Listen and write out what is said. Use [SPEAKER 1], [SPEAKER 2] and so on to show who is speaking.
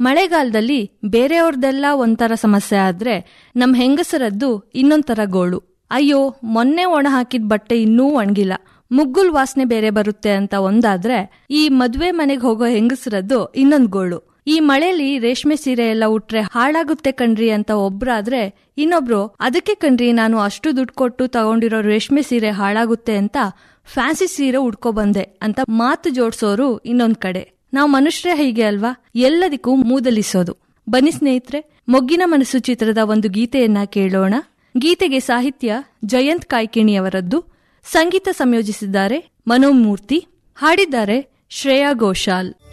[SPEAKER 1] ಮಳೆಗಾಲದಲ್ಲಿ ಬೇರೆಯವ್ರದ್ದೆಲ್ಲ ಒಂಥರ ಸಮಸ್ಯೆ ಆದ್ರೆ ನಮ್ ಹೆಂಗಸರದ್ದು ಇನ್ನೊಂಥರ ಗೋಳು ಅಯ್ಯೋ ಮೊನ್ನೆ ಒಣ ಹಾಕಿದ ಬಟ್ಟೆ ಇನ್ನೂ ಒಣಗಿಲ್ಲ ಮುಗ್ಗುಲ್ ವಾಸನೆ ಬೇರೆ ಬರುತ್ತೆ ಅಂತ ಒಂದಾದ್ರೆ ಈ ಮದ್ವೆ ಮನೆಗೆ ಹೋಗೋ ಹೆಂಗಸರದ್ದು ಇನ್ನೊಂದ್ ಗೋಳು ಈ ಮಳೆಲಿ ರೇಷ್ಮೆ ಸೀರೆ ಎಲ್ಲ ಉಟ್ರೆ ಹಾಳಾಗುತ್ತೆ ಕಣ್ರಿ ಅಂತ ಒಬ್ರಾದ್ರೆ ಇನ್ನೊಬ್ರು ಅದಕ್ಕೆ ಕಣ್ರಿ ನಾನು ಅಷ್ಟು ದುಡ್ಡು ಕೊಟ್ಟು ತಗೊಂಡಿರೋ ರೇಷ್ಮೆ ಸೀರೆ ಹಾಳಾಗುತ್ತೆ ಅಂತ ಫ್ಯಾನ್ಸಿ ಸೀರೆ ಉಟ್ಕೊ ಬಂದೆ ಅಂತ ಮಾತು ಜೋಡ್ಸೋರು ಇನ್ನೊಂದ್ ಕಡೆ ನಾವು ಮನುಷ್ಯರೇ ಹೀಗೆ ಅಲ್ವಾ ಎಲ್ಲದಕ್ಕೂ ಮೂದಲಿಸೋದು ಬನ್ನಿ ಸ್ನೇಹಿತರೆ ಮೊಗ್ಗಿನ ಮನಸ್ಸು ಚಿತ್ರದ ಒಂದು ಗೀತೆಯನ್ನ ಕೇಳೋಣ ಗೀತೆಗೆ ಸಾಹಿತ್ಯ ಜಯಂತ್ ಕಾಯ್ಕಿಣಿಯವರದ್ದು ಸಂಗೀತ ಸಂಯೋಜಿಸಿದ್ದಾರೆ ಮನೋಮೂರ್ತಿ ಹಾಡಿದ್ದಾರೆ ಶ್ರೇಯಾ ಘೋಷಾಲ್